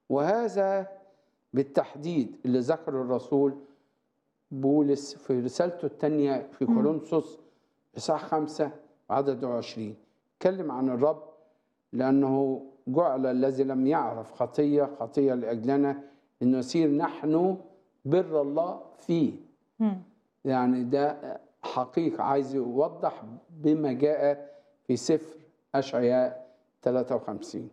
وهذا بالتحديد اللي ذكره الرسول بولس في رسالته الثانية في كورنثوس إصحاح خمسة عدد عشرين اتكلم عن الرب لأنه جعل الذي لم يعرف خطية خطية لأجلنا إنه يصير نحن بر الله فيه مم. يعني ده حقيقة عايز يوضح بما جاء في سفر أشعياء 53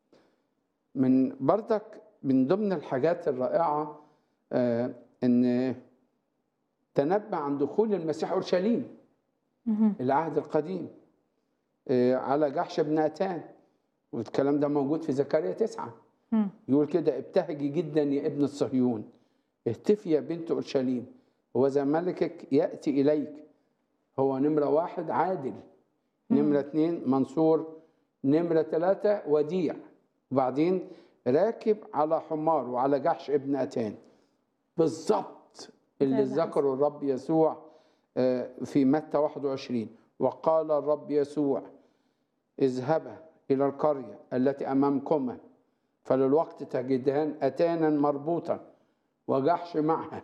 من بردك من ضمن الحاجات الرائعة آه، إن تنبأ عن دخول المسيح أورشليم مهم. العهد القديم آه، على جحش بن أتان والكلام ده موجود في زكريا تسعة مم. يقول كده ابتهجي جدا يا ابن الصهيون اهتفي يا بنت اورشليم وذا ملكك ياتي اليك هو نمره واحد عادل نمره اثنين منصور نمره ثلاثه وديع وبعدين راكب على حمار وعلى جحش ابن اتان بالظبط اللي زي ما ذكره الرب يسوع آه، في متى 21 وقال الرب يسوع اذهبا الى القريه التي امامكما فللوقت تجدان أتانا مربوطا وجحش معها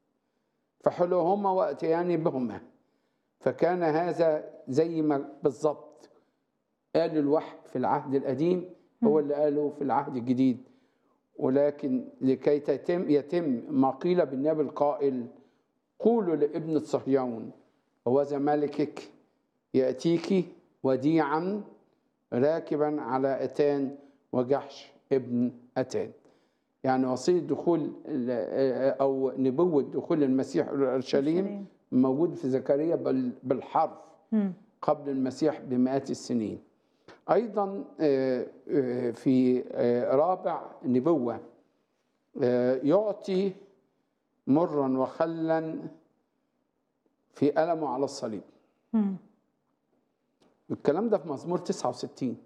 فحلوهما وأتيان بهما فكان هذا زي ما بالظبط قال الوحي في العهد القديم هو اللي قاله في العهد الجديد ولكن لكي تتم يتم ما قيل بالنبي القائل قولوا لابن صهيون هوذا ملكك يأتيك وديعا راكبا على أتان وجحش ابن أتان يعني وصية دخول ال- أو نبوة دخول المسيح إلى أورشليم أورشليم. موجود في زكريا بال- بالحرف مم. قبل المسيح بمئات السنين أيضا آه، آه، في آه، رابع نبوة آه، يعطي مرا وخلا في ألمه على الصليب مم. الكلام ده في مزمور 69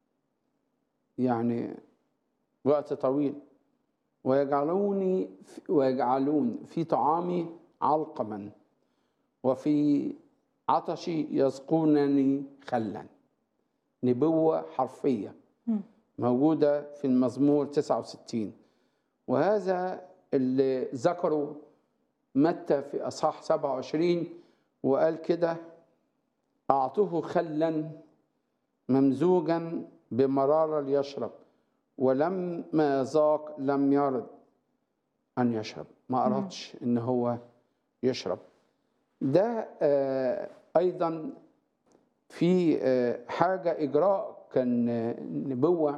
يعني وقت طويل ويجعلوني ويجعلون في طعامي علقما وفي عطشي يسقونني خلا نبوة حرفية مم. موجودة في المزمور 69 وهذا اللي ذكره متى في أصحاح 27 وقال كده أعطوه خلا ممزوجا بمرارة ليشرب ولما ذاق لم يرد أن يشرب ما أردش إن هو يشرب ده آه، أيضا في آه، حاجة إجراء كان آه، نبوة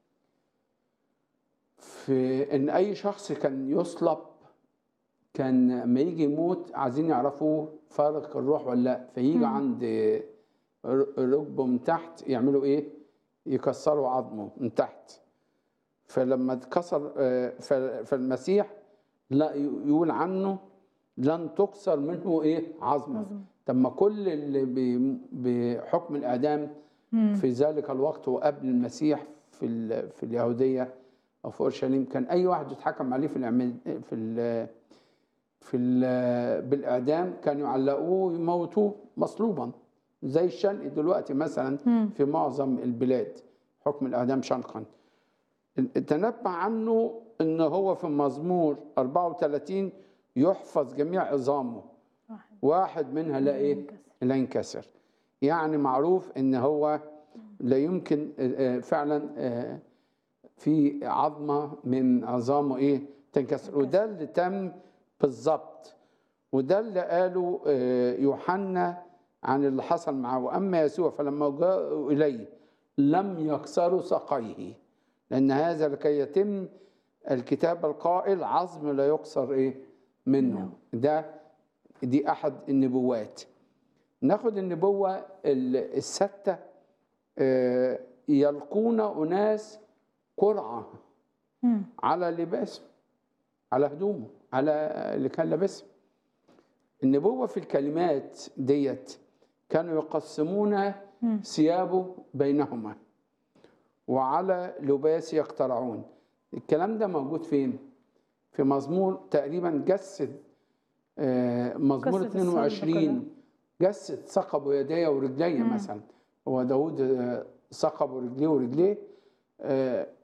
في إن أي شخص كان يصلب كان لما يجي يموت عايزين يعرفوه فارق الروح ولا لا فيجي مم. عند ركبه من تحت يعملوا ايه يكسروا عظمه من تحت فلما اتكسر آه، ف- فالمسيح لا يقول عنه لن تكسر منه ايه عظمه عظمة. طب ما كل اللي ب- بحكم الاعدام مم. في ذلك الوقت وقبل المسيح في ال- في اليهوديه او في اورشليم كان اي واحد يتحكم عليه في العمل في ال في ال بالاعدام كانوا يعلقوه يموتوه مصلوبا زي الشنق دلوقتي مثلا مم. في معظم البلاد حكم الاعدام شنقا تنبأ عنه ان هو في مزمور 34 يحفظ جميع عظامه واحد. واحد منها لا ايه ينكسر. لا ينكسر يعني معروف ان هو لا يمكن آه، آه، فعلا آه، في عظمه من عظامه ايه تنكسر وده اللي تم بالظبط وده اللي قاله آه، يوحنا عن اللي حصل معه واما يسوع فلما جاءوا اليه لم يكسروا ساقيه لان هذا لكي يتم الكتاب القائل عظم لا يكسر ايه منه ده دي احد النبوات ناخد النبوه ال- السته آه، يلقون اناس قرعه مم. على لباسه على هدومه على اللي كان لابسه النبوة في الكلمات ديت كانوا يقسمون مم. ثيابه بينهما وعلى لباس يقترعون الكلام ده موجود فين؟ في مزمور تقريبا جسد آه، مزمور قصة الصلب 22 جسد ثقب يديه ورجليه مم. مثلا هو داود آه، ثقب رجليه ورجليه آه،